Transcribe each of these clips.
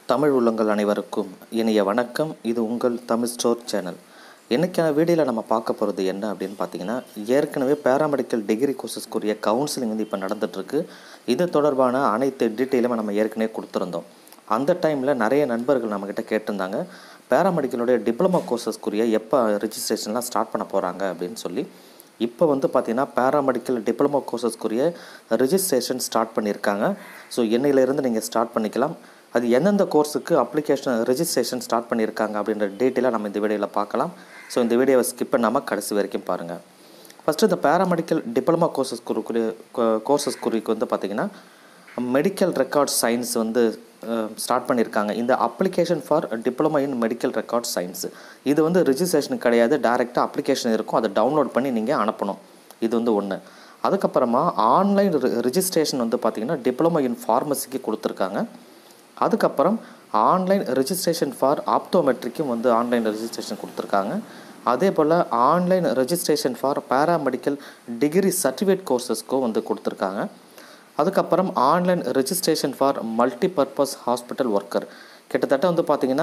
தமிழ் உள்ளங்கள் அனைவருக்கும் இனிய வணக்கம் இது உங்கள் தமிழ் ஸ்டோர் சேனல் இன்றைக்கான வீடியோவில் நம்ம பார்க்க போகிறது என்ன அப்படின்னு பார்த்தீங்கன்னா ஏற்கனவே பேராமெடிக்கல் டிகிரி கோர்சஸ்க்குரிய கவுன்சிலிங் வந்து இப்போ நடந்துகிட்ருக்கு இது தொடர்பான அனைத்து டீட்டெயிலுமே நம்ம ஏற்கனவே கொடுத்துருந்தோம் அந்த டைமில் நிறைய நண்பர்கள் நம்மக்கிட்ட கேட்டிருந்தாங்க பேராமெடிக்கலுடைய டிப்ளமோ கோர்சஸ்க்குரிய எப்போ ரிஜிஸ்ட்ரேஷன்லாம் ஸ்டார்ட் பண்ண போகிறாங்க அப்படின்னு சொல்லி இப்போ வந்து பார்த்திங்கன்னா பேராமெடிக்கல் டிப்ளமோ கோர்சஸ்க்குரிய ரிஜிஸ்ட்ரேஷன் ஸ்டார்ட் பண்ணியிருக்காங்க ஸோ என்னையிலேருந்து நீங்கள் ஸ்டார்ட் பண்ணிக்கலாம் அது எந்தெந்த கோர்ஸுக்கு அப்ளிகேஷன் ரிஜிஸ்ட்ரேஷன் ஸ்டார்ட் பண்ணியிருக்காங்க அப்படின்ற டீட்டெயிலாக நம்ம இந்த வீடியோவில் பார்க்கலாம் ஸோ இந்த வீடியோவை ஸ்கிப் பண்ணாமல் கடைசி வரைக்கும் பாருங்கள் ஃபஸ்ட்டு இந்த பேராமெடிக்கல் டிப்ளமோ கோர்சஸ் குறி கோர்சஸ் குறிக்கு வந்து பார்த்திங்கன்னா மெடிக்கல் ரெக்கார்ட் சயின்ஸ் வந்து ஸ்டார்ட் பண்ணியிருக்காங்க இந்த application for diploma in medical record science இது வந்து ரிஜிஸ்ட்ரேஷன் கிடையாது டேரெக்டாக அப்ளிகேஷன் இருக்கும் அதை டவுன்லோட் பண்ணி நீங்கள் அனுப்பணும் இது வந்து ஒன்று அதுக்கப்புறமா ஆன்லைன் ரிஜிஸ்ட்ரேஷன் வந்து பார்த்திங்கன்னா டிப்ளமோ இன் ஃபார்மசிக்கு கொடுத்துருக்காங்க அதுக்கப்புறம் ஆன்லைன் ரெஜிஸ்ட்ரேஷன் ஃபார் ஆப்டோமெட்ரிக்கும் வந்து ஆன்லைன் ரெஜிஸ்ட்ரேஷன் கொடுத்துருக்காங்க அதே போல் online registration for paramedical degree certificate கோர்சஸ்க்கும் வந்து கொடுத்துருக்காங்க அதுக்கப்புறம் online registration for multi purpose hospital worker கிட்டத்தட்ட வந்து பார்த்திங்கன்னா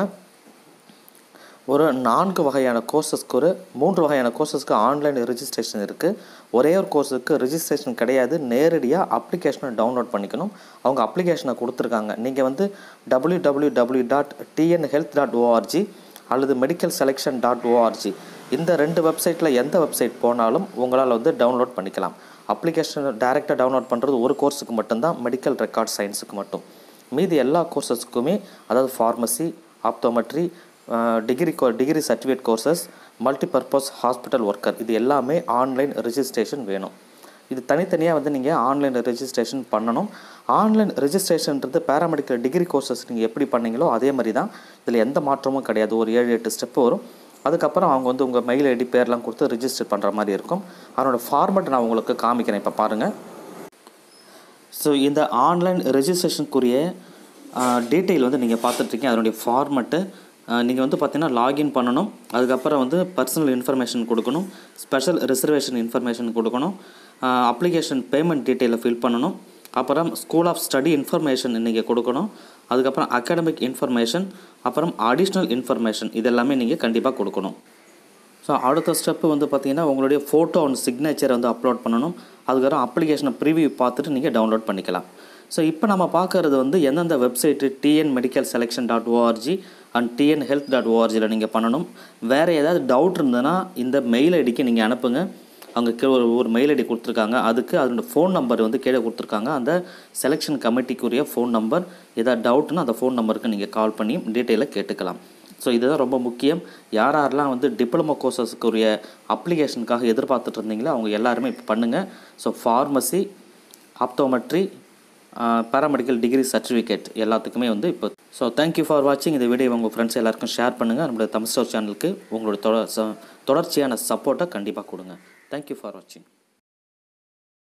ஒரு நான்கு வகையான கோர்சஸ்க்கு ஒரு மூன்று வகையான கோர்சஸ்க்கு ஆன்லைன் ரிஜிஸ்ட்ரேஷன் இருக்குது ஒரே ஒரு கோர்ஸுக்கு ரிஜிஸ்ட்ரேஷன் கிடையாது நேரடியாக அப்ளிகேஷனை டவுன்லோட் பண்ணிக்கணும் அவங்க அப்ளிகேஷனை கொடுத்துருக்காங்க நீங்கள் வந்து W W W dot TN health dot ORG அல்லது மெடிக்கல் செலெக்ஷன் டாட் ஓஆர்ஜி இந்த ரெண்டு வெப்சைட்டில் எந்த வெப்சைட் போனாலும் உங்களால் வந்து டவுன்லோட் பண்ணிக்கலாம் அப்ளிகேஷன் டேரெக்டாக டவுன்லோட் பண்ணுறது ஒரு கோர்ஸுக்கு மட்டும்தான் மெடிக்கல் ரெக்கார்ட் சயின்ஸுக்கு மட்டும் மீதி எல்லா கோர்சஸ்க்குமே அதாவது pharmacy optometry degree co degree certificate courses multipurpose hospital worker இது எல்லாமே ஆன்லைன் ரிஜிஸ்ட்ரேஷன் வேணும் இது தனித்தனியாக வந்து நீங்கள் ஆன்லைன் ரெஜிஸ்ட்ரேஷன் பண்ணணும் ஆன்லைன் ரெஜிஸ்ட்ரேஷன்ன்றது பேராமெடிக்கல் டிகிரி கோர்சஸ் நீங்கள் எப்படி பண்ணீங்களோ அதே மாதிரி தான் இதில் எந்த மாற்றமும் கிடையாது ஒரு ஏழு எட்டு ஸ்டெப்பு வரும் அதுக்கப்புறம் அவங்க வந்து உங்கள் மெயில் ஐடி பேர்லாம் கொடுத்து ரிஜிஸ்டர் பண்ணுற மாதிரி இருக்கும் அதனோட ஃபார்மெட் நான் உங்களுக்கு காமிக்கிறேன் இப்போ பாருங்கள் ஸோ இந்த ஆன்லைன் ரெஜிஸ்ட்ரேஷனுக்குரிய டீட்டெயில் வந்து நீங்கள் பார்த்துட்ருக்கீங்க அதனுடைய ஃபார்மெட்டு நீங்கள் வந்து பார்த்தீங்கன்னா லாகின் பண்ணணும் அதுக்கப்புறம் வந்து பர்சனல் இன்ஃபர்மேஷன் கொடுக்கணும் ஸ்பெஷல் ரிசர்வேஷன் இன்ஃபர்மேஷன் கொடுக்கணும் அப்ளிகேஷன் பேமெண்ட் டீட்டெயிலை ஃபில் பண்ணணும் அப்புறம் ஸ்கூல் ஆஃப் ஸ்டடி இன்ஃபர்மேஷன் நீங்கள் கொடுக்கணும் அதுக்கப்புறம் அகாடமிக் இன்ஃபர்மேஷன் அப்புறம் அடிஷ்னல் இன்ஃபர்மேஷன் இதெல்லாமே நீங்கள் கண்டிப்பாக கொடுக்கணும் ஸோ அடுத்த ஸ்டெப்பு வந்து பார்த்திங்கன்னா உங்களுடைய ஃபோட்டோ அண்ட் சிக்னேச்சர் வந்து அப்லோட் பண்ணணும் அதுக்கப்புறம் அப்ளிகேஷனை ப்ரிவியூ பார்த்துட்டு நீங்கள் டவுன்லோட் பண்ணிக்கலாம் ஸோ இப்போ நம்ம பார்க்குறது வந்து எந்தெந்த website TN medical selection dot ORG and TN health dot ஓஆர்ஜியில் நீங்கள் பண்ணணும் வேறு ஏதாவது டவுட் இருந்ததுன்னா இந்த மெயில் ஐடிக்கு நீங்கள் அனுப்புங்க அவங்க கீழே ஒரு ஒரு மெயில் ஐடி கொடுத்துருக்காங்க அதுக்கு அதோட ஃபோன் நம்பர் வந்து கீழே கொடுத்துருக்காங்க அந்த செலெக்ஷன் கமிட்டிக்குரிய ஃபோன் நம்பர் ஏதாவது டவுட்னா அந்த ஃபோன் நம்பருக்கு நீங்கள் கால் பண்ணி டீட்டெயிலாக கேட்டுக்கலாம் ஸோ இதுதான் ரொம்ப முக்கியம் யார் யாரெல்லாம் வந்து டிப்ளமோ கோர்சஸ்க்குரிய அப்ளிகேஷனுக்காக எதிர்பார்த்துட்டு இருந்தீங்களோ அவங்க எல்லாருமே இப்போ பண்ணுங்கள் so pharmacy optometry paramedical degree certificate எல்லாத்துக்குமே வந்து இப்போ ஸோ தேங்க்யூ ஃபார் வாட்சிங் இந்த வீடியோ உங்கள் ஃப்ரெண்ட்ஸ் எல்லாருக்கும் ஷேர் பண்ணுங்கள் நம்மளோட தமிழ் ஸ்டோர் சேனலுக்கு உங்களோட தொடர் தொடர்ச்சியான சப்போர்ட்டை கண்டிப்பாக கொடுங்க தேங்க்யூ ஃபார் வாட்சிங்